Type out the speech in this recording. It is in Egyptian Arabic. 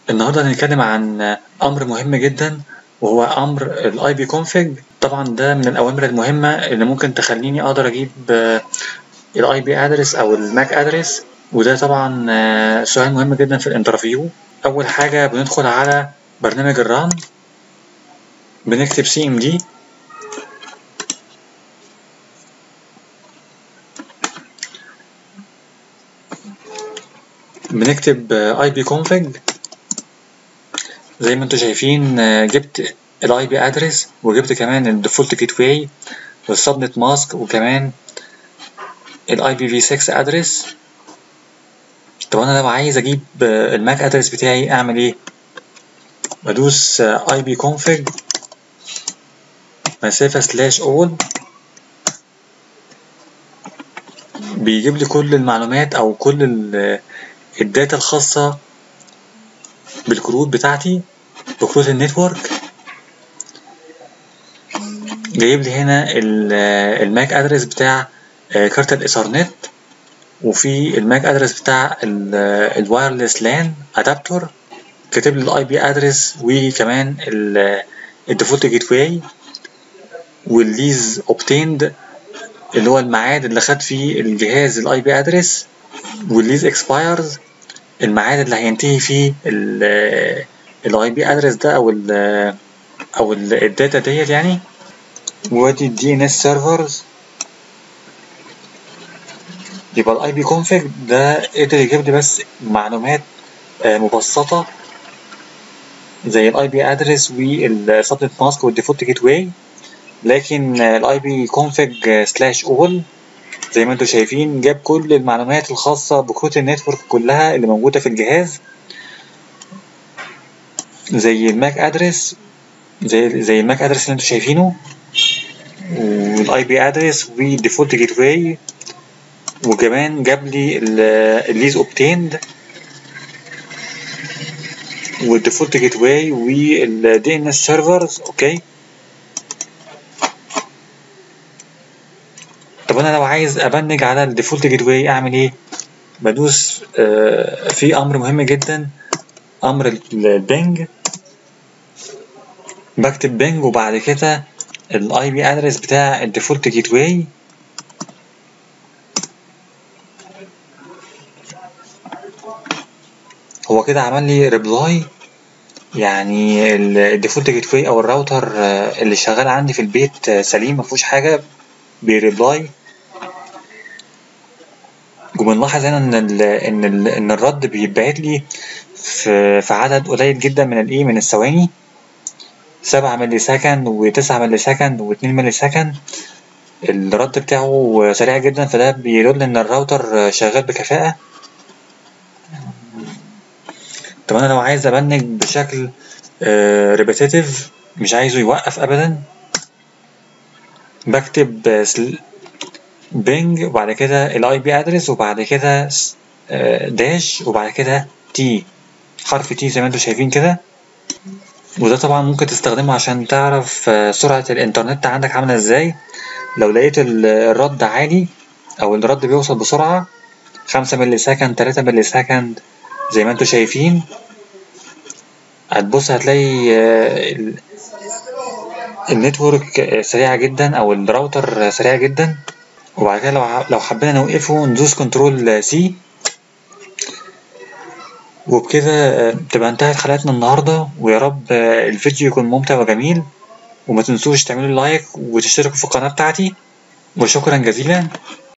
النهارده هنتكلم عن امر مهم جدا وهو امر الاي بي config طبعا ده من الاوامر المهمه اللي ممكن تخليني اقدر اجيب الاي بي ادرس او الماك ادرس وده طبعا سؤال مهم جدا في الانترفيو اول حاجه بندخل على برنامج الران بنكتب سي ام دي بنكتب اي بي config زي ما انتم شايفين جبت الاي بي ادرس وجبت كمان الديفولت جيت واي والسبنت ماسك وكمان الاي بي في 6 ادرس طب انا لو عايز اجيب الماك ادرس بتاعي اعمل ايه بدوس اي بي config مسافة سلاش اول بيجيب لي كل المعلومات او كل الداتا الخاصة بالكروت بتاعتي بكروت النتورك جايب لي هنا الماك ادرس بتاع كارت الايثرنت وفي الماك ادرس بتاع الوايرلس لان ادابتور كاتب لي الاي بي ادرس وكمان الديفولت جيت واي والليز اوبتيند اللي هو الميعاد اللي خد فيه الجهاز الاي بي ادرس والليز اكسبايرز الميعاد اللي هينتهي فيه الاي بي ادرس ده او ال او الداتا ديت يعني وادي الدي ان اس سيرفرز يبقى الاي بي config ده قدر يجيب لي بس معلومات مبسطه زي الاي بي ادرس والسبنت ماسك والديفولت جيت واي لكن الاي بي config سلاش اول زي ما انتم شايفين جاب كل المعلومات الخاصة بكروت النتورك كلها اللي موجودة في الجهاز زي الماك ادرس زي زي الماك ادرس اللي انتم شايفينه والاي بي ادرس والديفولت جيت واي وكمان جاب لي الليز اوبتيند والديفولت جيت واي والدي ان اس سيرفرز اوكي طب انا لو عايز ابنج على الديفولت جيت واي اعمل ايه بدوس آه في امر مهم جدا امر البنج بكتب بنج وبعد كده الاي بي ادرس بتاع الديفولت جيت واي هو كده عمل لي ريبلاي يعني الديفولت جيت واي او الراوتر اللي شغال عندي في البيت سليم مفيهوش حاجه بيريبلاي وبنلاحظ هنا ان ال ان ال ان الرد بيتبعت لي في في عدد قليل جدا من الايه من الثواني سبعة ملي سكند وتسعة ملي سكند واتنين ملي سكند الرد بتاعه سريع جدا فده بيدل ان الراوتر شغال بكفاءة طب انا لو عايز ابنج بشكل ريبيتيتيف مش عايزه يوقف ابدا بكتب بينج وبعد كده الاي بي ادرس وبعد كده داش وبعد كده تي حرف تي زي ما انتم شايفين كده وده طبعا ممكن تستخدمه عشان تعرف سرعة الانترنت عندك عاملة ازاي لو لقيت الرد عالي او الرد بيوصل بسرعة خمسة ملي سكند تلاتة ملي سكند زي ما انتم شايفين هتبص هتلاقي النتورك سريعة جدا او الراوتر سريع جدا وبعد كده لو لو حبينا نوقفه ندوس كنترول سي وبكده تبقى انتهت حلقتنا النهارده ويا رب الفيديو يكون ممتع وجميل وما تنسوش تعملوا لايك وتشتركوا في القناة بتاعتي وشكرا جزيلا